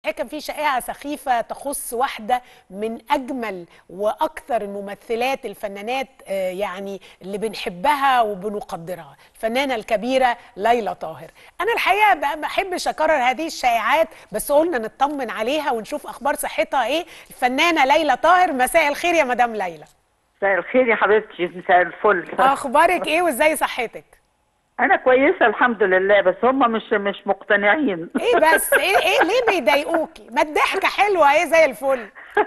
كان في شائعة سخيفة تخص واحدة من أجمل وأكثر الممثلات الفنانات آه، يعني اللي بنحبها وبنقدرها الفنانة الكبيرة ليلى طاهر أنا الحقيقة بقى ما أحبش أكرر هذه الشائعات بس قلنا نطمن عليها ونشوف أخبار صحتها إيه الفنانة ليلى طاهر مساء الخير يا مدام ليلى مساء الخير يا حبيبتي مساء الفل أخبارك إيه وإزاي صحتك انا كويسه الحمد لله بس هم مش مش مقتنعين إيه بس إيه إيه ليه بيضايقوكي ما الضحكة حلوة إيه زي الفل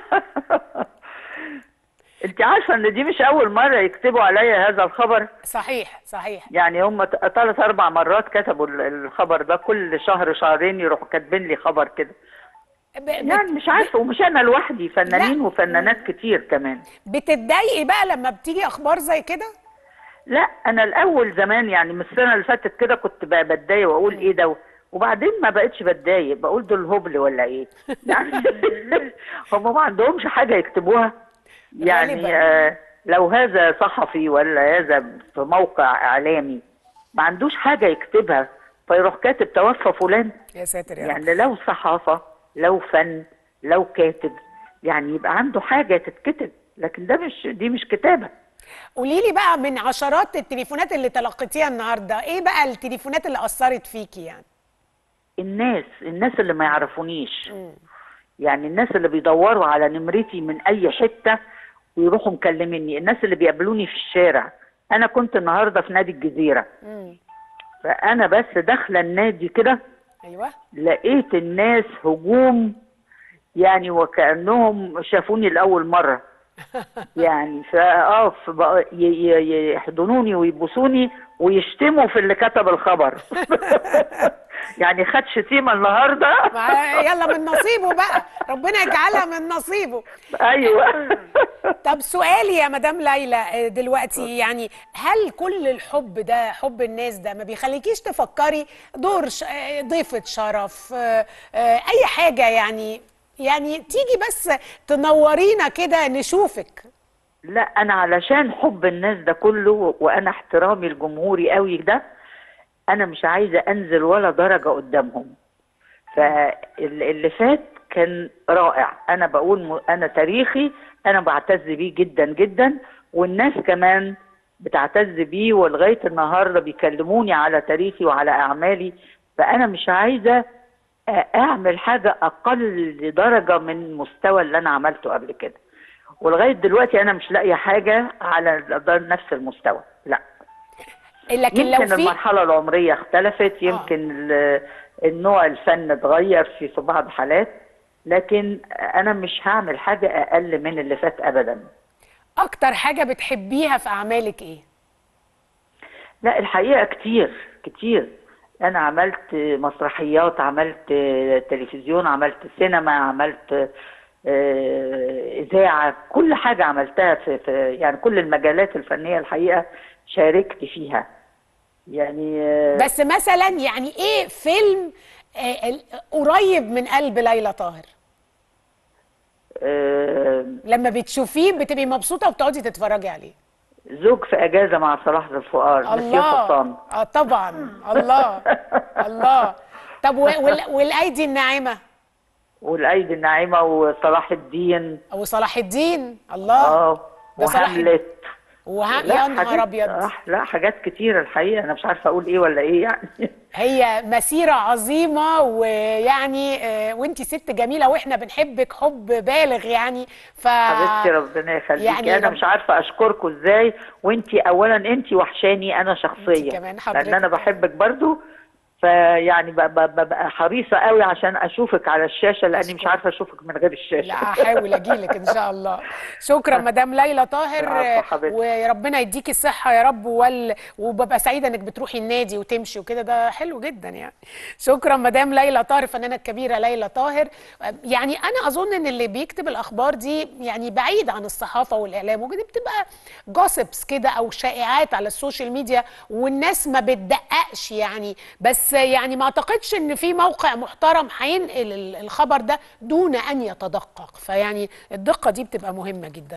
انت عارفه ان دي مش اول مره يكتبوا عليا هذا الخبر صحيح صحيح يعني هم ثلاث اربع مرات كتبوا ال- الخبر ده كل شهر شهرين يروحوا كاتبين لي خبر كده ب- يعني مش عارفه ومش انا لوحدي فنانين لا. وفنانات كتير كمان بتتضايقي بقى لما بتيجي أخبار زي كده لا انا الاول زمان يعني من السنه اللي فاتت كده كنت ب- بتضايق واقول ايه ده وبعدين ما بقتش بتضايق بقول دول هبل ولا ايه يعني هم ما عندهمش حاجه يكتبوها غالباً. يعني آه لو هذا صحفي ولا هذا في موقع اعلامي ما عندوش حاجه يكتبها فيروح كاتب توفى فلان يا ساتر يا رب يعني لو صحافه لو فن لو كاتب يعني يبقى عنده حاجه تتكتب لكن ده مش دي مش كتابه قولي لي بقى من عشرات التليفونات اللي تلقيتيها النهارده ايه بقى التليفونات اللي اثرت فيكي يعني الناس الناس اللي ما يعرفونيش يعني الناس اللي بيدوروا على نمرتي من اي حته ويروحوا مكلميني الناس اللي بيقابلوني في الشارع انا كنت النهارده في نادي الجزيره امم فانا بس داخله النادي كده ايوه لقيت الناس هجوم يعني وكانهم شافوني لاول مره يعني فاه فبقى ي- ي- يحضنوني ويبوسوني ويشتموا في اللي كتب الخبر يعني خد شتيمه النهارده ما- يلا من نصيبه بقى ربنا يجعلها من نصيبه ايوه طب سؤالي يا مدام ليلى آه، دلوقتي يعني هل كل الحب ده حب الناس ده ما بيخليكيش تفكري دور ش... آه، ضيفة شرف آه، آه، اي حاجة يعني يعني تيجي بس تنورينا كده نشوفك لا انا علشان حب الناس ده كله وانا احترامي لجمهوري قوي ده انا مش عايزه انزل ولا درجه قدامهم فاللي فات كان رائع انا بقول م- انا تاريخي انا بعتز بيه جدا جدا والناس كمان بتعتز بيه ولغايه النهارده بيكلموني على تاريخي وعلى اعمالي فانا مش عايزه اعمل حاجه اقل درجه من المستوى اللي انا عملته قبل كده ولغايه دلوقتي انا مش لاقيه حاجه على نفس المستوى لا لكن لو يمكن في المرحله العمريه اختلفت يمكن ال- النوع الفن اتغير في في بعض حالات لكن انا مش هعمل حاجه اقل من اللي فات ابدا اكتر حاجة بتحبيها في اعمالك ايه لا الحقيقه كتير كتير انا عملت مسرحيات عملت تلفزيون عملت سينما عملت آه، اذاعه كل حاجه عملتها في, في يعني كل المجالات الفنيه الحقيقه شاركت فيها يعني آه، بس مثلا يعني ايه فيلم آه، ال- قريب من قلب ليلى طاهر آه، لما بتشوفيه بتبقي مبسوطه وبتقعدي تتفرجي عليه زوج في اجازه مع صلاح ذو الفقار مسيو الله حسام اه طبعا الله الله طب و- وال- والايدي الناعمه والايدي الناعمه وصلاح الدين او صلاح الدين الله اه ده صلاح وهاملت وها لا، يا نهار حاجات- ابيض آه، لا حاجات كتير الحقيقه انا مش عارفه اقول ايه ولا ايه يعني هي مسيرة عظيمة ويعني آه، وانتي ست جميلة واحنا بنحبك حب بالغ يعني ف حبيبتي ربنا يخليكي يعني انا رب- مش عارفه اشكركم ازاي وانتي اولا انتي وحشاني انا شخصيا كمان حضرتك. لان انا بحبك برضو فيعني ب- ب- ببقى حريصه قوي عشان اشوفك على الشاشه لاني مش عارفه اشوفك من غير الشاشه لا هحاول اجيلك ان شاء الله شكرا مدام ليلى طاهر العفو حبيبتي. وربنا يديكي الصحه يا رب وال... وببقى سعيده انك بتروحي النادي وتمشي وكده ده حلو جدا يعني شكرا مدام ليلى طاهر الفنانه الكبيره ليلى طاهر يعني انا اظن ان اللي بيكتب الاخبار دي يعني بعيد عن الصحافه والاعلام ودي بتبقى جوسبس كده او شائعات على السوشيال ميديا والناس ما بتدققش يعني بس يعني ما اعتقدش ان في موقع محترم هينقل ال- الخبر ده دون ان يتدقق فيعني الدقه دي بتبقى مهمه جدا